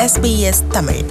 SBS Tamil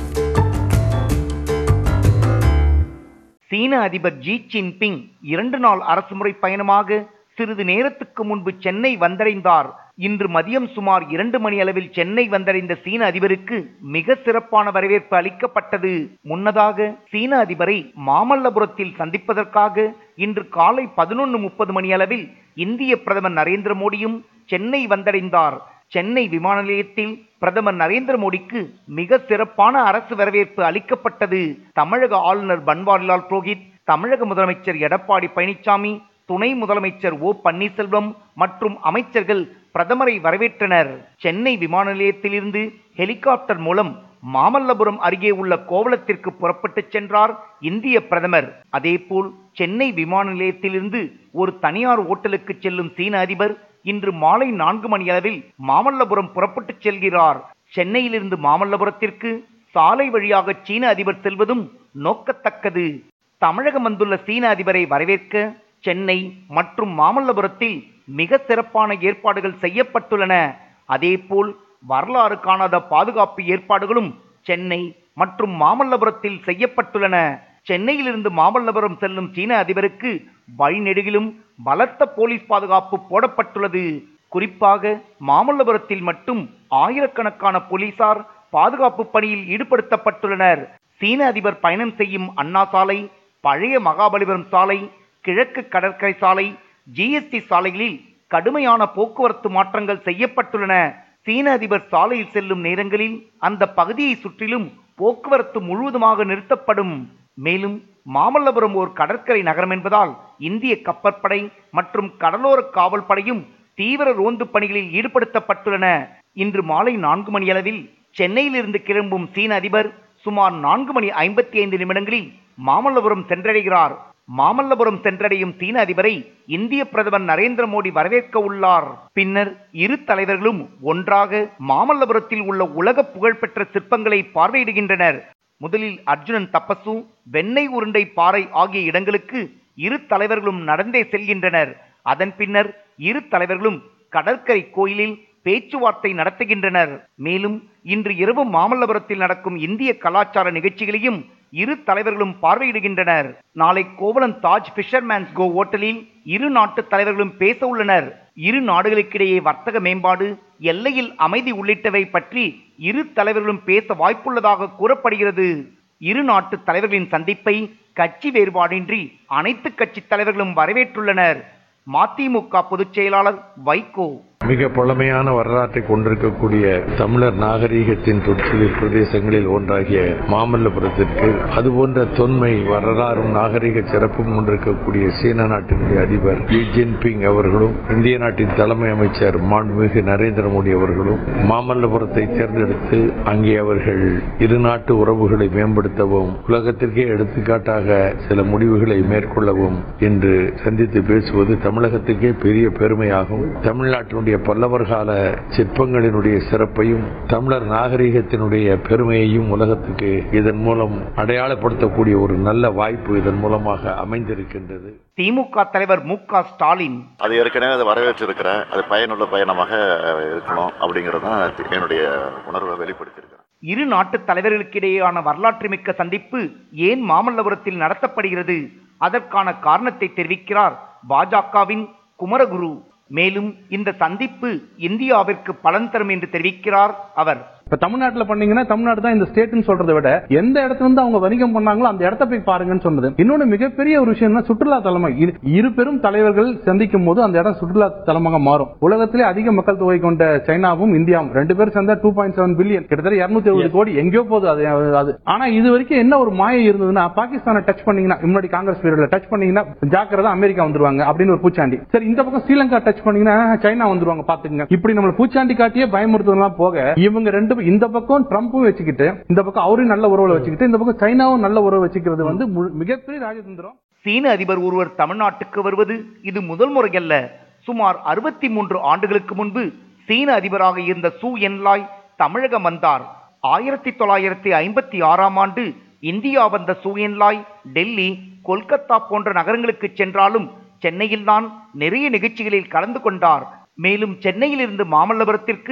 சீன அதிபர் Xi Jinping இரண்டு நாள் அரசுமுறை பயணமாக சிறிது நேரத்துக்கு முன்பு சென்னை வந்தடைந்தார் இன்று மதியம் சுமார் இரண்டு மணி அளவில் சென்னை வந்தடைந்த சீன அதிபருக்கு மிக சிறப்பான வரவேற்பு அளிக்கப்பட்டது முன்னதாக சீன அதிபரை மாமல்லபுரத்தில் சந்திப்பதற்காக இன்று காலை பதினொன்று முப்பது மணி அளவில் இந்திய பிரதமர் நரேந்திர மோடியும் சென்னை வந்தடைந்தார் சென்னை விமான நிலையத்தில் பிரதமர் நரேந்திர மோடிக்கு மிக சிறப்பான அரசு வரவேற்பு அளிக்கப்பட்டது தமிழக ஆளுநர் பன்வாரிலால் புரோஹித் தமிழக முதலமைச்சர் எடப்பாடி பழனிசாமி துணை முதலமைச்சர் ஓ பன்னீர்செல்வம் மற்றும் அமைச்சர்கள் பிரதமரை வரவேற்றனர் சென்னை விமான நிலையத்திலிருந்து ஹெலிகாப்டர் மூலம் மாமல்லபுரம் அருகே உள்ள கோவளத்திற்கு புறப்பட்டுச் சென்றார் இந்திய பிரதமர் அதேபோல் சென்னை விமான நிலையத்திலிருந்து ஒரு தனியார் ஓட்டலுக்கு செல்லும் சீன அதிபர் இன்று மாலை நான்கு மணி அளவில் மாமல்லபுரம் புறப்பட்டுச் செல்கிறார் சென்னையிலிருந்து மாமல்லபுரத்திற்கு சாலை வழியாக சீன அதிபர் செல்வதும் நோக்கத்தக்கது தமிழகம் வந்துள்ள சீன அதிபரை வரவேற்க சென்னை மற்றும் மாமல்லபுரத்தில் மிக சிறப்பான ஏற்பாடுகள் செய்யப்பட்டுள்ளன அதேபோல் வரலாறு காணாத பாதுகாப்பு ஏற்பாடுகளும் சென்னை மற்றும் மாமல்லபுரத்தில் செய்யப்பட்டுள்ளன சென்னையிலிருந்து மாமல்லபுரம் செல்லும் சீன அதிபருக்கு வழிநெடுகிலும் பலத்த போலீஸ் பாதுகாப்பு போடப்பட்டுள்ளது குறிப்பாக மாமல்லபுரத்தில் மட்டும் ஆயிரக்கணக்கான போலீசார் பாதுகாப்பு பணியில் ஈடுபடுத்தப்பட்டுள்ளனர் சீன அதிபர் பயணம் செய்யும் அண்ணா சாலை பழைய மகாபலிபுரம் சாலை கிழக்கு கடற்கரை சாலை ஜிஎஸ்டி சாலைகளில் கடுமையான போக்குவரத்து மாற்றங்கள் செய்யப்பட்டுள்ளன சீன அதிபர் சாலையில் செல்லும் நேரங்களில் அந்த பகுதியை சுற்றிலும் போக்குவரத்து முழுவதுமாக நிறுத்தப்படும் மேலும் மாமல்லபுரம் ஒரு கடற்கரை நகரம் என்பதால் இந்திய கப்பற்படை மற்றும் கடலோர காவல் படையும் தீவிர ரோந்து பணிகளில் ஈடுபடுத்தப்பட்டுள்ளன இன்று மாலை நான்கு மணி அளவில் சென்னையிலிருந்து கிளம்பும் சீன அதிபர் சுமார் நான்கு மணி ஐம்பத்தி ஐந்து நிமிடங்களில் மாமல்லபுரம் சென்றடைகிறார் மாமல்லபுரம் சென்றடையும் சீன அதிபரை இந்திய பிரதமர் நரேந்திர மோடி வரவேற்க உள்ளார் பின்னர் இரு தலைவர்களும் ஒன்றாக மாமல்லபுரத்தில் உள்ள உலக புகழ்பெற்ற சிற்பங்களை பார்வையிடுகின்றனர் முதலில் அர்ஜுனன் தப்பசு வெண்ணெய் உருண்டை பாறை ஆகிய இடங்களுக்கு இரு தலைவர்களும் நடந்தே செல்கின்றனர் அதன் பின்னர் இரு தலைவர்களும் கடற்கரை கோயிலில் பேச்சுவார்த்தை நடத்துகின்றனர் மேலும் இன்று இரவு மாமல்லபுரத்தில் நடக்கும் இந்திய கலாச்சார நிகழ்ச்சிகளையும் இரு தலைவர்களும் பார்வையிடுகின்றனர் நாளை கோவளம் தாஜ் ஃபிஷர்மேன்ஸ் கோ ஓட்டலில் இரு நாட்டு தலைவர்களும் பேச உள்ளனர் இரு நாடுகளுக்கிடையே வர்த்தக மேம்பாடு எல்லையில் அமைதி உள்ளிட்டவை பற்றி இரு தலைவர்களும் பேச வாய்ப்புள்ளதாக கூறப்படுகிறது இரு நாட்டு தலைவர்களின் சந்திப்பை கட்சி வேறுபாடின்றி அனைத்து கட்சி தலைவர்களும் வரவேற்றுள்ளனர் மதிமுக பொதுச் செயலாளர் வைகோ மிக பழமையான வரலாற்றை கொண்டிருக்கக்கூடிய தமிழர் நாகரீகத்தின் தொற்றில் பிரதேசங்களில் ஒன்றாகிய மாமல்லபுரத்திற்கு அதுபோன்ற தொன்மை வரலாறும் நாகரீக சிறப்பும் கொண்டிருக்கக்கூடிய சீன நாட்டினுடைய அதிபர் ஜி ஜின்பிங் அவர்களும் இந்திய நாட்டின் தலைமை அமைச்சர் மாண்புமிகு நரேந்திர மோடி அவர்களும் மாமல்லபுரத்தை தேர்ந்தெடுத்து அங்கே அவர்கள் இரு நாட்டு உறவுகளை மேம்படுத்தவும் உலகத்திற்கே எடுத்துக்காட்டாக சில முடிவுகளை மேற்கொள்ளவும் என்று சந்தித்து பேசுவது தமிழகத்துக்கே பெரிய பெருமையாகும் தமிழ்நாட்டினுடைய பல்லவர் கால சிற்பங்களினுடைய சிறப்பையும் தமிழர் நாகரிகத்தினுடைய பெருமையையும் உலகத்துக்கு இதன் மூலம் அடையாளப்படுத்தக்கூடிய ஒரு நல்ல வாய்ப்பு இதன் மூலமாக அமைந்திருக்கின்றது திமுக தலைவர் மு க ஸ்டாலின் அது ஏற்கனவே அதை வரவேற்றிருக்கிறேன் அது பயனுள்ள பயணமாக இருக்கணும் அப்படிங்கிறது தான் என்னுடைய உணர்வை வெளிப்படுத்தியிருக்கிறேன் இரு நாட்டு தலைவர்களுக்கிடையேயான வரலாற்று மிக்க சந்திப்பு ஏன் மாமல்லபுரத்தில் நடத்தப்படுகிறது அதற்கான காரணத்தை தெரிவிக்கிறார் பாஜகவின் குமரகுரு மேலும் இந்த சந்திப்பு இந்தியாவிற்கு பலன் தரும் என்று தெரிவிக்கிறார் அவர் இப்ப தமிழ்நாட்டுல பண்ணீங்கன்னா தமிழ்நாடு தான் இந்த ஸ்டேட்னு சொல்றதை விட எந்த இடத்துல இருந்து அவங்க வணிகம் பண்ணாங்களோ அந்த இடத்த போய் பாருங்கன்னு சொன்னது இன்னொன்னு மிகப்பெரிய ஒரு விஷயம் சுற்றுலா தலமா இரு- இரு பெரும் தலைவர்கள் சந்திக்கும் போது அந்த இடம் சுற்றுலா தலமாக மாறும் உலகத்திலே அதிக மக்கள் தொகை கொண்ட சைனாவும் இந்தியாவும் ரெண்டு பேரும் சேர்ந்தா டூ பாயிண்ட் செவன் பில்லியன் கிட்டத்தட்ட இருநூத்தி எழுபது கோடி எங்கேயோ போகுது அது அது ஆனா இது வரைக்கும் என்ன ஒரு மாயை இருந்ததுன்னா பாகிஸ்தானை டச் பண்ணீங்கன்னா முன்னாடி காங்கிரஸ் பீரியட்ல டச் பண்ணீங்கன்னா ஜாக்கிரதா அமெரிக்கா வந்துருவாங்க அப்படின்னு ஒரு பூச்சாண்டி சரி இந்த பக்கம் ஸ்ரீலங்கா டச் பண்ணீங்கன்னா சைனா வந்துருவாங்க பாத்துக்கங்க இப்படி நம்மள பூச்சாண்டி காட்டியே பயமுறுத்துறதுலாம் போக இவங்க ரெண்டு பேரும் இந்த பக்கம் ட்ரம்ப்பும் வச்சுக்கிட்டு இந்த பக்கம் அவரையும் நல்ல உறவுல வச்சுக்கிட்டு இந்த பக்கம் சைனாவும் நல்ல உறவு வச்சுக்கிறது வந்து முழு- மிகப்பெரிய ராஜதந்திரம் சீன அதிபர் ஒருவர் தமிழ்நாட்டுக்கு வருவது இது முதல் முறையல்ல சுமார் அறுபத்தி மூன்று ஆண்டுகளுக்கு முன்பு சீன அதிபராக இருந்த சு என்லாய் தமிழகம் வந்தார் ஆயிரத்தி தொள்ளாயிரத்தி ஐம்பத்தி ஆறாம் ஆண்டு இந்தியா வந்த சு என்லாய் டெல்லி கொல்கத்தா போன்ற நகரங்களுக்கு சென்றாலும் சென்னையில்தான் நிறைய நிகழ்ச்சிகளில் கலந்து கொண்டார் மேலும் சென்னையிலிருந்து மாமல்லபுரத்திற்கு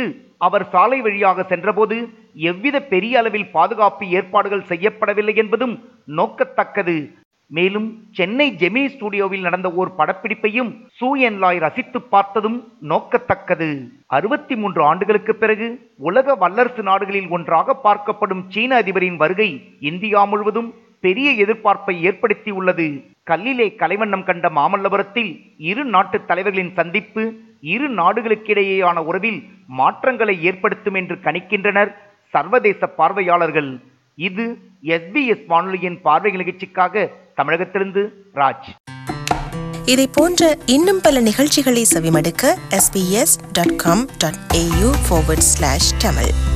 அவர் சாலை வழியாக சென்றபோது எவ்வித பெரிய அளவில் பாதுகாப்பு ஏற்பாடுகள் செய்யப்படவில்லை என்பதும் நோக்கத்தக்கது மேலும் சென்னை ஜெமினி ஸ்டுடியோவில் நடந்த ஓர் படப்பிடிப்பையும் சூ என் லாய் ரசித்து பார்த்ததும் நோக்கத்தக்கது அறுபத்தி மூன்று ஆண்டுகளுக்கு பிறகு உலக வல்லரசு நாடுகளில் ஒன்றாக பார்க்கப்படும் சீன அதிபரின் வருகை இந்தியா முழுவதும் பெரிய எதிர்பார்ப்பை ஏற்படுத்தியுள்ளது கல்லிலே கலைவண்ணம் கண்ட மாமல்லபுரத்தில் இரு நாட்டு தலைவர்களின் சந்திப்பு இரு நாடுகளுக்கிடையேயான உறவில் மாற்றங்களை ஏற்படுத்தும் என்று கணிக்கின்றனர் சர்வதேச பார்வையாளர்கள் இது எஸ்பிஎஸ் வானொலியின் பார்வை நிகழ்ச்சிக்காக தமிழகத்திலிருந்து ராஜ் இதை போன்ற இன்னும் பல நிகழ்ச்சிகளை செவிமடுக்க sbs.com.au forward slash tamil